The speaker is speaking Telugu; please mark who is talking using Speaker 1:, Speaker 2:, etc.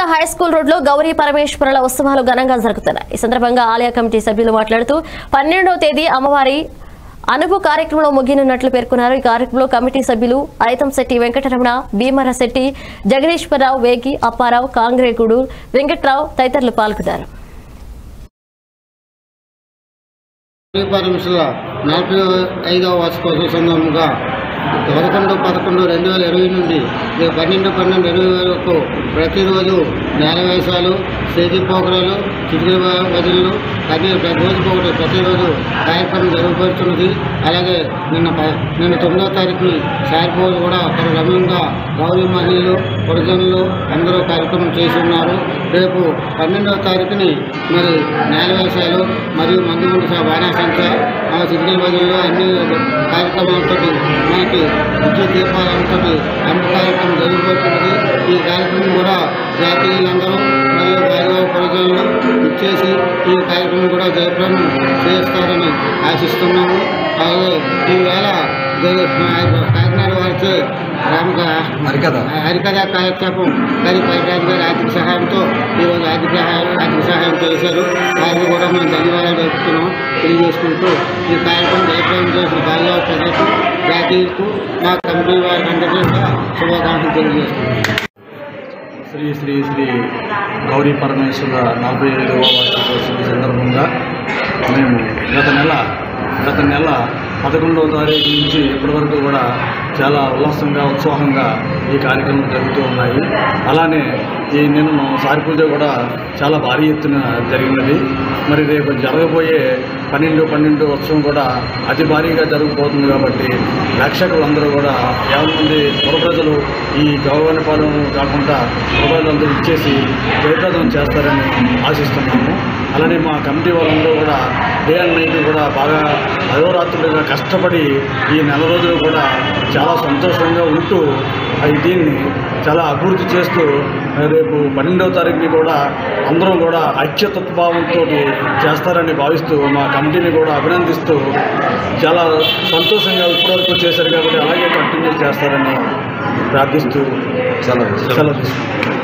Speaker 1: హై స్కూల్ రోడ్లో గౌరీ పరమేశ్వరుల ఉత్సవాలు ఘనంగా జరుగుతున్నాయి ఈ సందర్భంగా ఆలయ కమిటీ సభ్యులు మాట్లాడుతూ పన్నెండవ తేదీ అమ్మవారి అనుభవ కార్యక్రమంలో ముగినున్నట్లు పేర్కొన్నారు ఈ కార్యక్రమంలో కమిటీ సభ్యులు ఐతంశెట్టి వెంకటరమణ భీమర శెట్టి జగదీశ్వరరావు వేగి అప్పారావు కాంగ్రేగుడు వెంకట్రావు తదితరులు పాల్గొన్నారు
Speaker 2: పరమశిల నలభై ఐదవ వార్షికోత్సవ సందర్భంగా పదకొండు పదకొండు రెండు వేల ఇరవై నుండి రేపు పన్నెండు పన్నెండు ఇరవై వరకు ప్రతిరోజు నేల వేషాలు స్టేజీ ప్రోగ్రాలు చిటికల భజనలు అన్ని ప్రతి రోజుకి ఒకటి ప్రతిరోజు కార్యక్రమం జరగబడుతున్నది అలాగే నిన్న ప- నిన్న తొమ్మిదవ తారీఖుని సారిపోలు కూడా అక్కడ రమ్యంగా గౌరీ మహిళలు పొడిజనులు అందరూ కార్యక్రమం చేసి ఉన్నారు రేపు పన్నెండవ తారీఖుని మరి నేల వేషాలు మరియు మందు ముందు బాణాసంఖ్య ఆ చిటికల బదుల్లో అన్ని కార్యక్రమాలతో మనకి విద్యుత్ దీపాలతో అన్ని కార్యక్రమం జరిగిపోతున్నది ఈ కార్యక్రమం కూడా జాతీయులందరూ మరియు వారి ప్రజలను ఇచ్చేసి ఈ కార్యక్రమం కూడా జయప్రదం చేస్తారని ఆశిస్తున్నాము అలాగే ఈవేళ జయ- కాకినాడ వారిచే రామక
Speaker 3: హరికథ.
Speaker 2: హరికథ కాలక్షేపం కరి పరిరాజు గారి ఆర్థిక సహాయంతో ఈరోజు ఆర్థిక సహాయం ఆర్థిక సహాయం చేశారు వారికి కూడా మేము ధన్యవాదాలు చెప్తున్నాం తెలియజేసుకుంటూ ఈ కార్యక్రమం జయప్రదం చేసిన బాగా ప్రజలకు జాతీయులకు మా కమిటీ వారికి అందరికీ కూడా శుభాకాంక్షలు తెలియజేస్తున్నాం
Speaker 3: శ్రీ శ్రీ శ్రీ గౌరీ పరమేశ్వర నలభై ఐదవ వార్షికోత్సవం సందర్భంగా మేము గత నెల గత నెల పదకొండవ తారీఖు నుంచి ఇప్పటి వరకు కూడా చాలా ఉల్లాసంగా ఉత్సాహంగా ఈ కార్యక్రమాలు జరుగుతూ ఉన్నాయి అలానే ఈ నిన్న సారి పూజ కూడా చాలా భారీ ఎత్తున జరిగినది మరి రేపు జరగబోయే పన్నెండు పన్నెండు ఉత్సవం కూడా అతి భారీగా జరగబోతుంది కాబట్టి ప్రేక్షకులందరూ కూడా యాభై మంది పుర ప్రజలు ఈ గౌరవపాలెం కాకుండా పుర ప్రజలందరూ ఇచ్చేసి జయప్రదం చేస్తారని ఆశిస్తున్నాము అలానే మా కమిటీ వాళ్ళందరూ కూడా డే అండ్ నైట్ కూడా బాగా అయోరాత్రులుగా కష్టపడి ఈ నెల రోజులు కూడా చాలా సంతోషంగా ఉంటూ అది దీన్ని చాలా అభివృద్ధి చేస్తూ రేపు పన్నెండవ తారీఖుని కూడా అందరం కూడా ఐక్యతత్వభావంతో చేస్తారని భావిస్తూ మా కమిటీని కూడా అభినందిస్తూ చాలా సంతోషంగా ఇప్పటివరకు చేశారు కాబట్టి అలాగే కంటిన్యూ చేస్తారని ప్రార్థిస్తూ సెలవు సెలవు తీసుకుంటాం